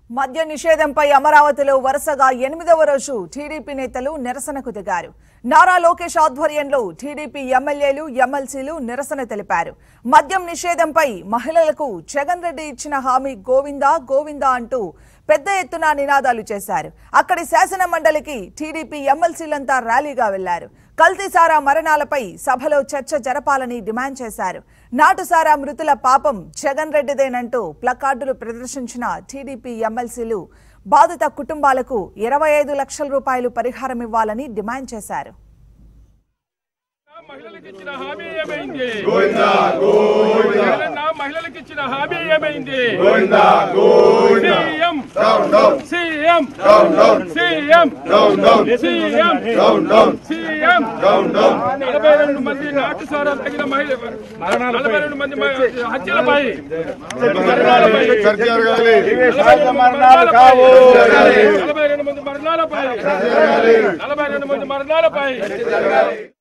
మద్య నిషేధంపై అమరావతిలో వరుసగా ఎనిమిదవ రోజు టీడీపీ నేతలు నిరసనకు దిగారు నారా లోకేష్ ఆధ్వర్యంలో టీడీపీ ఎమ్మెల్యేలు ఎమ్మెల్సీలు నిరసన తెలిపారు మద్యం నిషేధంపై మహిళలకు జగన్ రెడ్డి ఇచ్చిన హామీ గోవిందా గోవిందా అంటూ పెద్ద ఎత్తున నినాదాలు చేశారు అక్కడి శాసన మండలికి టీడీపీ ఎమ్మెల్సీలంతా ర్యాలీగా వెళ్లారు కల్తీసారా మరణాలపై సభలో చర్చ జరపాలని డిమాండ్ చేశారు నాటుసారా మృతుల పాపం జగన్ రెడ్డిదేనంటూ ప్లకార్డులు ప్రదర్శించిన టీడీపీ ఎమ్మెల్సీలు బాధిత కుటుంబాలకు ఇరవై ఐదు లక్షల రూపాయలు పరిహారం ఇవ్వాలని డిమాండ్ చేశారు మహిళలకు ఇచ్చిన హామీ ఏమైంది గోవిందా గోవిందా జగనన్న మహిళలకు ఇచ్చిన హామీ ఏమైంది Govinda Govinda CM down down CM down down CM down down CM down down CM down down నలభై రెండు మంది నాటుసారా తగిన మహిళ నలభై రెండు మంది మహి- హత్యలపై మరణాలపై చర్చ జరగాలి నలభై రెండు మరణాలపై కావు. నలభై రెండు మంది మరణాలపై నలభై రెండు మంది మరణాలపై